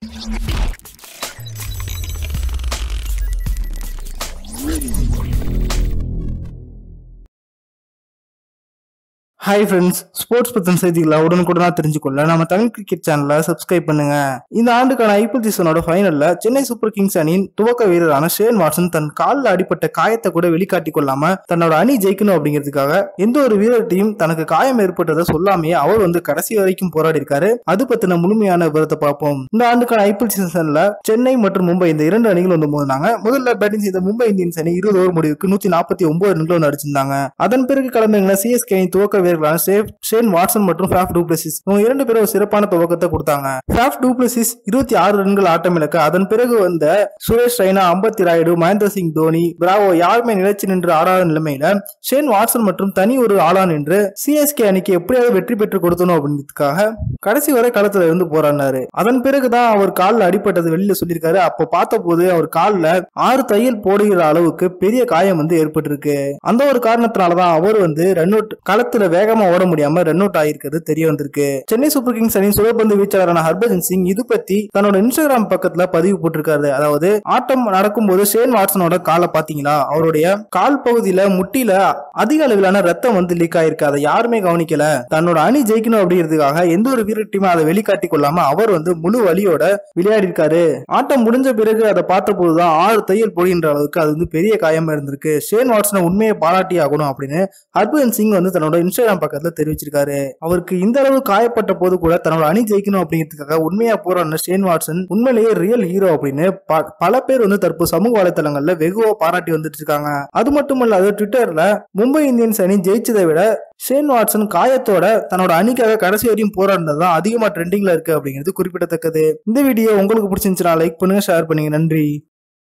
hi friends sports பத்தின செய்திகளை உடனுக்குடனா தெரிஞ்சுக்கொள்ள நம்ம தமிழ் கிரிக்கெட் சேனலை சப்ஸ்கிரைப் பண்ணுங்க இந்த ஆண்டுக்கான ஐபிஎல் சீசனோட ஃபைனல்ல சென்னை சூப்பர் கிங்ஸ் அணியின் துவக்க வீரரான ஷேன் வாட்சன் தன் காலில் அடிப்பட்ட காயத்தை கூட வெளிக்காட்டி கொள்ளாம தன்னோட அணி ஜெயிக்கணும் அப்படிங்கிறதுக்காக எந்த ஒரு வீரர்கிட்டையும் தனக்கு காயம் ஏற்பட்டதை சொல்லாமையே அவர் வந்து கடைசி வரைக்கும் போராடி இருக்காரு அது பத்தின முழுமையான விவரத்தை பார்ப்போம் இந்த ஆண்டுக்கான ஐபிஎல் சீசன்ல சென்னை மற்றும் மும்பை இந்த இரண்டு அணிகள் வந்து மோதினாங்க முதல்ல பேட்டிங் செய்த மும்பை இந்தியன்ஸ் அணி இருபது ஓவர் முடிவுக்கு நூத்தி நாற்பத்தி ஒன்பது ரன்கள் வந்து அடிச்சிருந்தாங்க அதன் பிறகு கிளம்பின சிஎஸ்கே அணி துவக்க வீரர்களான சேஃப் ஷேன் வாட்சன் மற்றும் ஃபேஃப் டூப்ளசிஸ் இவங்க இரண்டு பேரும் ஒரு சிறப்பான துவக்கத்தை கொடுத்தாங்க ஃபேஃப் டூப்ளசிஸ் இருபத்தி ஆறு ரன்கள் ஆட்டம் இழக்க அதன் பிறகு வந்த சுரேஷ் ரெய்னா அம்பத்தி ராயுடு மகேந்திர சிங் தோனி பிராவோ யாருமே நிலைச்சு நின்று ஆடாத நிலைமையில ஷேன் வாட்சன் மற்றும் தனி ஒரு ஆளா நின்று சிஎஸ்கே அணிக்கு எப்படியாவது வெற்றி பெற்று கொடுத்தணும் அப்படிங்கிறதுக்காக கடைசி வரை களத்துல இருந்து போராடினாரு அதன் பிறகுதான் அவர் காலில் அடிப்பட்டது வெளியில சொல்லியிருக்காரு அப்போ பார்த்த போது அவர் காலில் ஆறு தையல் போடுகிற அளவுக்கு பெரிய காயம் வந்து ஏற்பட்டிருக்கு அந்த ஒரு காரணத்தினாலதான் அவர் வந்து ரன் அவுட் களத்துல வேகமா ஓட முடியாம ரன் அவுட் ஆயிருக்கிறது தெரிய வந்திருக்கு சென்னை சூப்பர் கிங்ஸ் அணியின் சுழற்பந்து வீச்சாளரான ஹர்பஜன் சிங் இது பத்தி தன்னோட இன்ஸ்டாகிராம் பக்கத்துல பதிவு போட்டிருக்காரு அதாவது ஆட்டம் நடக்கும்போது ஷேன் வாட்சனோட காலை பாத்தீங்களா அவருடைய கால் பகுதியில முட்டில அதிக அளவிலான ரத்தம் வந்து லீக் ஆயிருக்கு அதை யாருமே கவனிக்கல தன்னோட அணி ஜெயிக்கணும் அப்படிங்கிறதுக்காக எந்த ஒரு வீரர்ட்டையுமே அதை வெளிக்காட்டி கொள்ளாம அவர் வந்து முழு வலியோட விளையாடி இருக்காரு ஆட்டம் முடிஞ்ச பிறகு அதை பார்த்த போதுதான் ஆறு தையல் போடுகின்ற அளவுக்கு அது வந்து பெரிய காயமா இருந்திருக்கு ஷேன் வாட்சனை உண்மையை பாராட்டி ஆகணும் அப்படின்னு ஹர்பஜன் சிங் வந்து தன்னோட இன்ஸ்டாகிராம் பக்கத்துல தெரிவிச்சிருக்காரு அவருக்கு இந்த அளவு காயப்பட்ட போது கூட தன்னோட அணி ஜெயிக்கணும் அப்படிங்கிறதுக்காக உண்மையா போராடின ஷேன் வாட்சன் உண்மையிலேயே ரியல் ஹீரோ அப்படின்னு ப- பல பேர் வந்து தற்போது சமூக வலைத்தளங்கள்ல வெகுவா பாராட்டி வந்துட்டு இருக்காங்க அது மட்டும் இல்லாத ட்விட்டர்ல மும்பை இந்தியன்ஸ் அணி ஜெயிச்சதை விட ஷேன் வாட்சன் காயத்தோட தன்னோட அணிக்காக கடைசி வரையும் போராடினது தான் அதிகமா ட்ரெண்டிங்ல இருக்கு அப்படிங்கிறது குறிப்பிடத்தக்கது இந்த வீடியோ உங்களுக்கு பிடிச்சிருந்துச்சுன்னா லைக் பண்ணுங்க ஷேர் பண்ணுங்க நன்றி